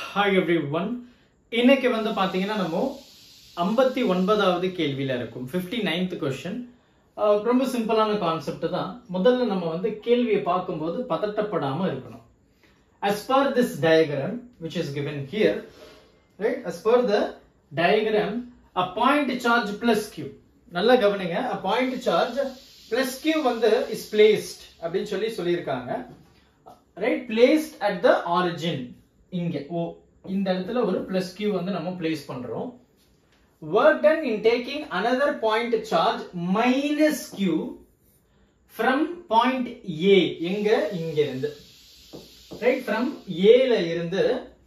hi every one இன்னைக்கு வந்து பாத்தீங்கன்னா நம்ம ஐம்பத்தி ஒன்பதாவது கேள்வியில இருக்கும் ஃபிஃப்டி நைன்த் கொஸ்டின் ரொம்ப சிம்பிளான கான்செப்ட் தான் முதல்ல நம்ம வந்து கேள்வியை பார்க்கும்போது பதட்டப்படாம இருக்கணும் as per this diagram which is given here right as per the diagram a point charge plus q நல்லா கவனிங்க a point charge plus q வந்து is placed அப்படின்னு சொல்லி சொல்லியிருக்காங்க right placed at the origin இங்க ஓ இந்த இடத்துல ஒரு பிளஸ் கியூ வந்து நம்ம பிளேஸ் பண்றோம் work done in taking another point charge minus q from point A எங்க இங்க இருந்து ரைட் ஃப்ரம் ஏல இருந்து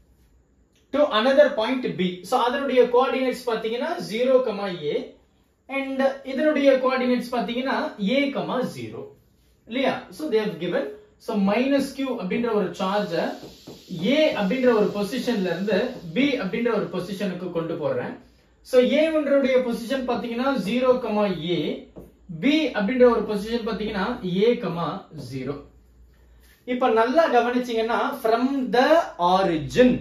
to another point B so அதனுடைய கோஆர்டினேட்ஸ் பார்த்தீங்கன்னா ஜீரோ கமா ஏ அண்ட் இதனுடைய கோஆர்டினேட்ஸ் பார்த்தீங்கன்னா ஏ கமா ஜீரோ இல்லையா so they've given so minus q அப்படின்ற ஒரு சார்ஜ ஏ அப்படின்ற ஒரு பொசிஷன்ல இருந்து பி அப்படின்ற ஒரு பொசிஷனுக்கு கொண்டு போடுறேன் ஸோ ஏன்றடைய பொசிஷன் பார்த்தீங்கன்னா ஜீரோ கமா ஏ பி அப்படின்ற ஒரு பொசிஷன் பார்த்தீங்கன்னா ஏ கமா ஜீரோ இப்ப நல்லா கவனிச்சீங்கன்னா ஃப்ரம் த ஆரிஜின்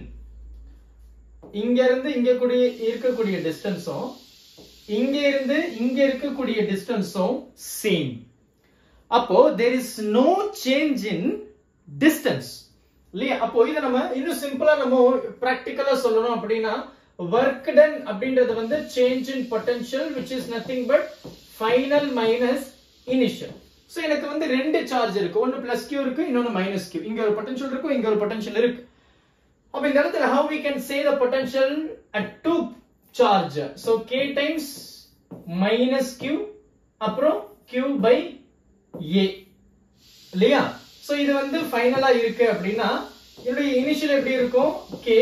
இங்க இருந்து இங்க கூடிய இருக்கக்கூடிய டிஸ்டன்ஸும் இங்க இருந்து இங்க இருக்கக்கூடிய டிஸ்டன்ஸும் சேம் அப்போ there is no change in distance இல்லையா அப்போ இதை நம்ம இன்னும் சிம்பிளா நம்ம பிராக்டிக்கலா சொல்லணும் அப்படின்னா ஒர்க் டன் அப்படின்றது வந்து change in potential which is nothing but final minus initial so எனக்கு வந்து ரெண்டு சார்ஜ் இருக்கு ஒன்னு பிளஸ் கியூ இருக்கு இன்னொன்னு மைனஸ் கியூ இங்க ஒரு பொட்டன்ஷியல் இருக்கும் இங்க ஒரு பொட்டன்ஷியல் இருக்கு அப்ப இந்த இடத்துல how we can say the potential at two charge so k times minus q அப்புறம் q by a இல்லையா சோ இது வந்து ஃபைனலா இருக்கு அப்படின்னா என்னுடைய இனிஷியல் எப்படி இருக்கும் k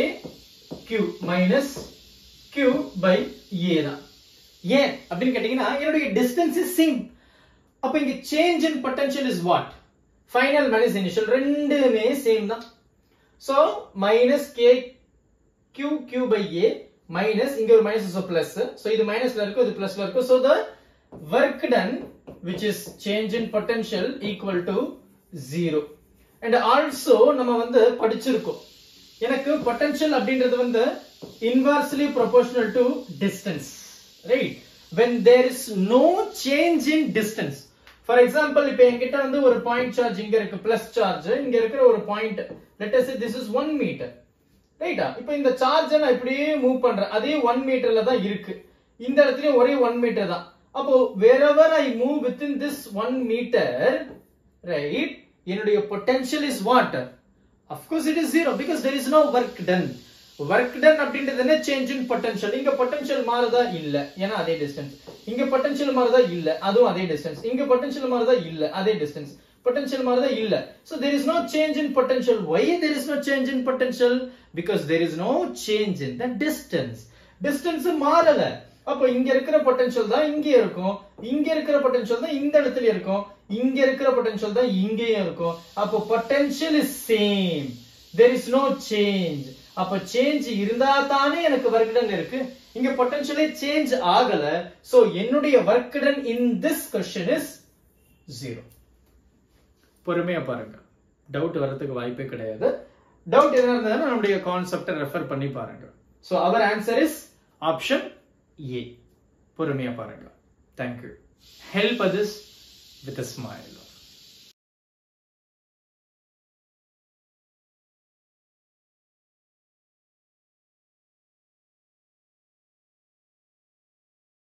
q minus q by a தான் ஏன் அப்படின்னு கேட்டீங்கன்னா என்னுடைய டிஸ்டன்ஸ் இஸ் சேம் அப்ப இங்க change in potential is what final minus initial ரெண்டுமே சேம் தான் so minus k q q by A minus இங்க ஒரு மைனஸ் ஸோ பிளஸ் ஸோ இது மைனஸ்ல இருக்கும் இது பிளஸ்ல இருக்கும் so the work done which is change in potential equal to zero and also நம்ம வந்து படிச்சிருக்கோம் எனக்கு பொட்டன்ஷியல் அப்படின்றது வந்து inversely proportional to distance right when there is no change in distance for example இப்போ என்கிட்ட வந்து ஒரு பாயிண்ட் சார்ஜ் இங்க இருக்கு பிளஸ் சார்ஜ் இங்க இருக்கிற ஒரு point let us this is one metre ரைட்டா இப்போ இந்த சார்ஜ் நான் இப்படியே மூவ் பண்றேன் அதே ஒன் மீட்டர்ல தான் இருக்கு இந்த இடத்துலயும் ஒரே ஒன் மீட்டர் தான் அப்போ wherever I move with in this one metre right என்னுடைய potential is what of course it is zero because there is no work done work done அப்படின்றது என்ன சேஞ்ச் இன் பொட்டன்ஷியல் இங்க பொட்டன்ஷியல் மாறுதா இல்ல ஏன்னா அதே டிஸ்டன்ஸ் இங்க பொட்டன்ஷியல் மாறுதா இல்ல அதுவும் அதே டிஸ்டன்ஸ் இங்க பொட்டன்ஷியல் மாறுதா இல்ல அதே டிஸ்டன்ஸ் potential மாறுதா இல்ல so there is no change in potential why there is no change in potential because there is no change in the distance distance மாறல அப்போ இங்க இருக்கிற பொட்டன்ஷியல் தான் இங்க இருக்கும் இங்க இருக்கிற பொட்டன்ஷியல் தான் இந்த இடத்துல இருக்கும் இங்க இருக்கிற பொட்டன்ஷியல் தான் இங்கேயும் இருக்கும் அப்போ potential is same there is no change அப்ப சேஞ்ச் இருந்தா தானே எனக்கு ஒர்க் டன் இருக்கு இங்க பொட்டன்ஷியலே சேஞ்ச் ஆகல சோ என்னுடைய work done in this question is zero பொறுமையா பாருங்க டவுட் வரதுக்கு வாய்ப்பே கிடையாது டவுட் என்ன இருந்ததுன்னா நம்முடைய கான்செப்டை ரெஃபர் பண்ணி பாருங்க so our answer is option A பொறுமையா பாருங்க thank you help others with a smile